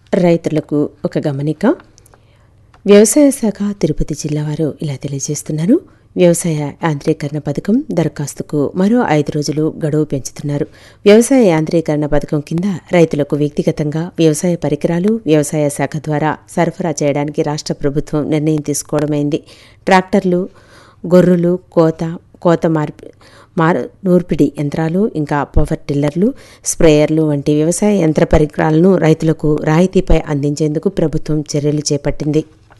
రైతులకు ఒక గమనిక వ్యవసాయ శాఖ తిరుపతి జిల్లా వారు ఇలా తెలియజేస్తున్నారు వ్యవసాయ యాంత్రీకరణ పథకం దరఖాస్తుకు మరో ఐదు రోజులు గడువు పెంచుతున్నారు వ్యవసాయ యాంత్రీకరణ పథకం కింద రైతులకు వ్యక్తిగతంగా వ్యవసాయ పరికరాలు వ్యవసాయ శాఖ ద్వారా సరఫరా చేయడానికి రాష్ట్ర ప్రభుత్వం నిర్ణయం తీసుకోవడమైంది ట్రాక్టర్లు గొర్రెలు కోత కోత మార్పి మార్ నూర్పిడి యంత్రాలు ఇంకా పవర్ టిల్లర్లు స్ప్రేయర్లు వంటి వ్యవసాయ యంత్ర పరికరాలను రైతులకు రాయితీపై అందించేందుకు ప్రభుత్వం చర్యలు చేపట్టింది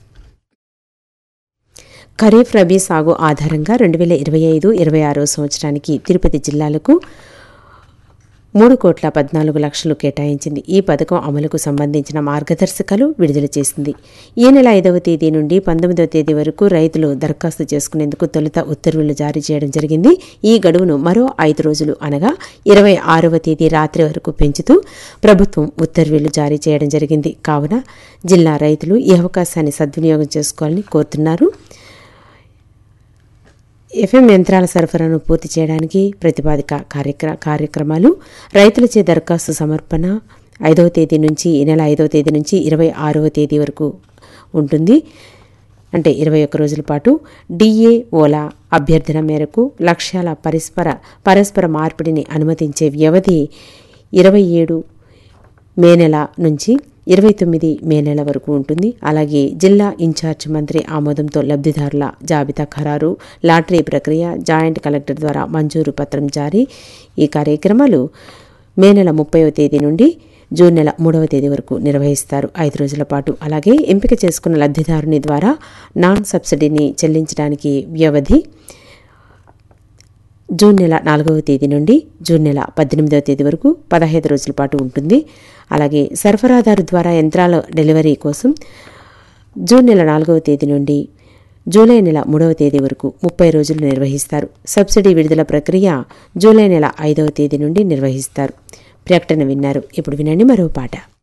ఖరీఫ్ రబీ సాగు ఆధారంగా రెండు వేల ఇరవై ఐదు ఇరవై ఆరో సంవత్సరానికి తిరుపతి జిల్లాలకు మూడు కోట్ల పద్నాలుగు లక్షలు కేటాయించింది ఈ పథకం అమలుకు సంబంధించిన మార్గదర్శకాలు విడుదల చేసింది ఈ నెల ఐదవ తేదీ నుండి పంతొమ్మిదవ తేదీ వరకు రైతులు దరఖాస్తు చేసుకునేందుకు తొలుత ఉత్తర్వులు జారీ చేయడం జరిగింది ఈ గడువును మరో ఐదు రోజులు అనగా ఇరవై ఆరవ తేదీ రాత్రి వరకు పెంచుతూ ప్రభుత్వం ఉత్తర్వులు జారీ చేయడం జరిగింది కావున జిల్లా రైతులు ఈ అవకాశాన్ని సద్వినియోగం చేసుకోవాలని కోరుతున్నారు ఎఫ్ఎం యంత్రాల సరఫరాను పూర్తి చేయడానికి ప్రతిపాదిక కార్యక్ర కార్యక్రమాలు రైతులచే దరఖాస్తు సమర్పణ ఐదవ తేదీ నుంచి ఈ నెల ఐదవ తేదీ నుంచి ఇరవై ఆరవ తేదీ వరకు ఉంటుంది అంటే ఇరవై ఒక్క రోజుల పాటు డిఏ ఓలా అభ్యర్థన మేరకు లక్ష్యాల పరస్పర పరస్పర మార్పిడిని అనుమతించే వ్యవధి ఇరవై ఏడు మే నెల నుంచి ఇరవై తొమ్మిది మే నెల వరకు ఉంటుంది అలాగే జిల్లా ఇన్ఛార్జ్ మంత్రి ఆమోదంతో లబ్ధిదారుల జాబితా ఖరారు లాటరీ ప్రక్రియ జాయింట్ కలెక్టర్ ద్వారా మంజూరు పత్రం జారీ ఈ కార్యక్రమాలు మే నెల ముప్పైవ తేదీ నుండి జూన్ నెల మూడవ తేదీ వరకు నిర్వహిస్తారు ఐదు రోజుల పాటు అలాగే ఎంపిక చేసుకున్న లబ్ధిదారుని ద్వారా నాన్ సబ్సిడీని చెల్లించడానికి వ్యవధి జూన్ నెల నాలుగవ తేదీ నుండి జూన్ నెల పద్దెనిమిదవ తేదీ వరకు పదహైదు రోజుల పాటు ఉంటుంది అలాగే సరఫరాదారు ద్వారా యంత్రాల డెలివరీ కోసం జూన్ నెల నాలుగవ తేదీ నుండి జూలై నెల మూడవ తేదీ వరకు ముప్పై రోజులు నిర్వహిస్తారు సబ్సిడీ విడుదల ప్రక్రియ జూలై నెల ఐదవ తేదీ నుండి నిర్వహిస్తారు ప్రకటన విన్నారు ఇప్పుడు వినండి మరో పాట